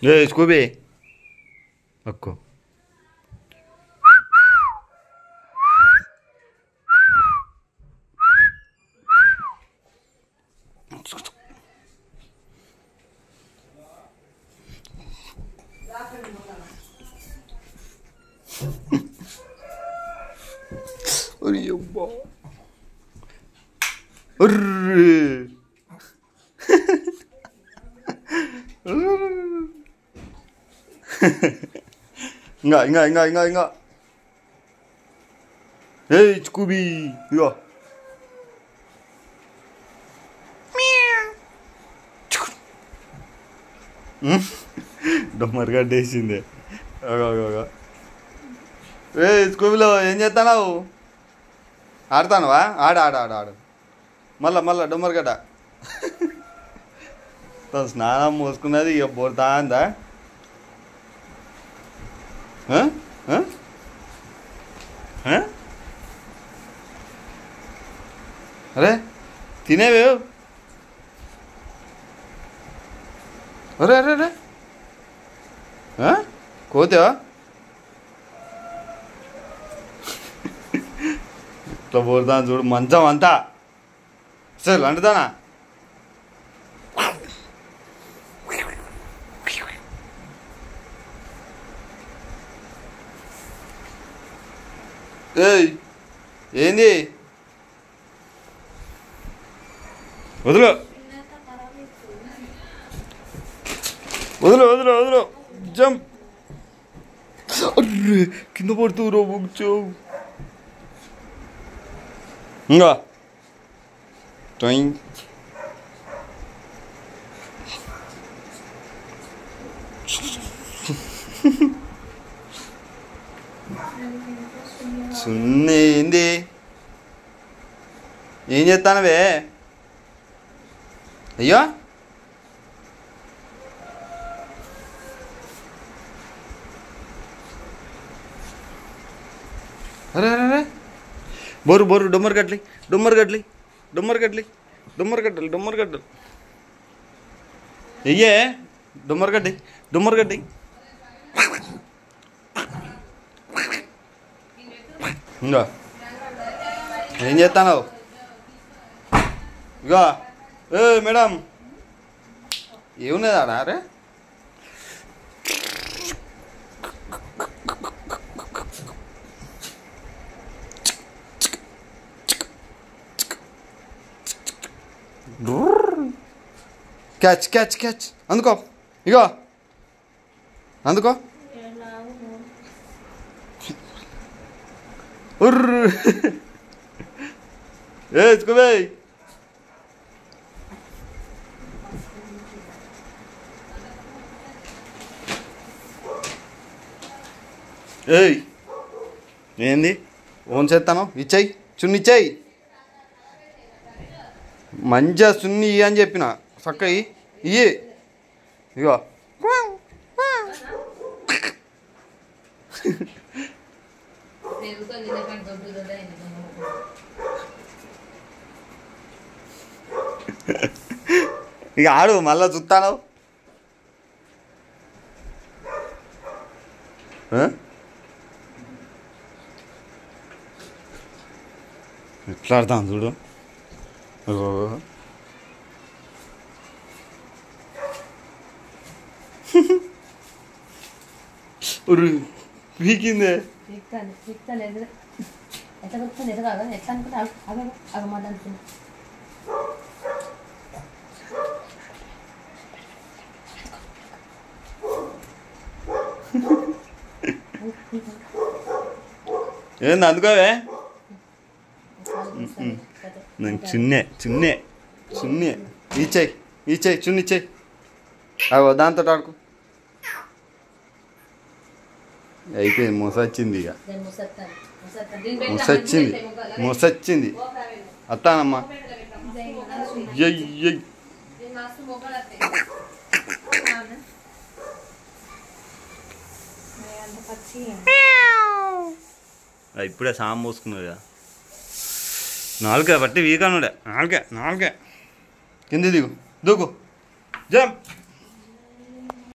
ఏ Scooby అక్కో అయ్యబ్బా ఉర్రు. ఇంకా ఇంకా ఇంకా ఇంకా ఇంకా ఏయ్ స్కూబీ ఇగో డొమ్మరిగడ్డ వేసింది ఏ స్కూబీలో ఏం చేస్తున్నావు ఆడతానువా ఆడ ఆడ ఆడ ఆడు మళ్ళా మళ్ళా డొమ్మరిగడ్డ తను స్నానం మోసుకున్నది ఇక పోతా అందా ఆ? ఆ? ఆ? అరే తినేవే అరే అరే అరే ఆ? కోతేవా ఇట్లా పోతా చూడు మంచం అంతా అసలు అంటుదానా ఏయ్ ఏంది వదులు వదులు వదులు వదులు జంప్ అర్రే కింద పడుతూ రో బుక్చో ఇంకా టైం సున్నీ ఏంది ఏం చేస్తానవే అయ్యో అరే అరే అరే బోరు బోరు డొమ్మరు గడ్లి డొమ్మరు గడ్లి డొమ్మరు గడ్లి డొమ్మరు గడ్డలు డొమ్మరు గడ్డలు అయ్యే డొమ్మరు గడ్డి డొమ్మరు గడ్డి ఇంకా ఏం చేస్తావు ఇగో ఏ మేడం ఏమున్నది ఆడ అరే క్యాచ్ క్యాచ్ క్యాచ్ అందుకో ఇగో అందుకో ఉర్రు ఏ ఎత్తుకోవే ఏయ్ ఏంది ఓన్ చేస్తాను ఇచ్చేయి చున్ని ఇచ్చేయి మంచిగా సున్ని ఇయ్యి అని చెప్పిన చక్క ఇయ్యి ఇయ్యి ఇగో ఇక ఆడు మళ్ళా చూస్తాను ఎట్లా ఆడతాను చూడు ఓ. ఉర్రు, పీకిందే పిక్తాను పిక్తాను ఎదురు ఎట్లా కొడుతుంది ఎదురు కాదు ఎట్లా అనుకుంటే అగ అగమాట అనుకున్నా ఏంది అందుకోవే నేను చిన్నే చిన్నే చిన్నే ఇచ్చేయి ఇచ్చేయి చున్ని ఇచ్చేయి అగో దాంతో ఆడుకో అయిపోయింది మొసొచ్చింది ఇక నేను ముసత్తాను ముసత్తాను దీని పెట్టి మొసొచ్చింది మొసొచ్చింది అత్తానమ్మా ఎయ్ ఎయ్ ఆ, ఇప్పుడే సాం పోసుకున్నాడు కదా నాలుగే బట్టి వీకానుడే నాలుగే నాలుగే కింది దిగు దూకు జంప్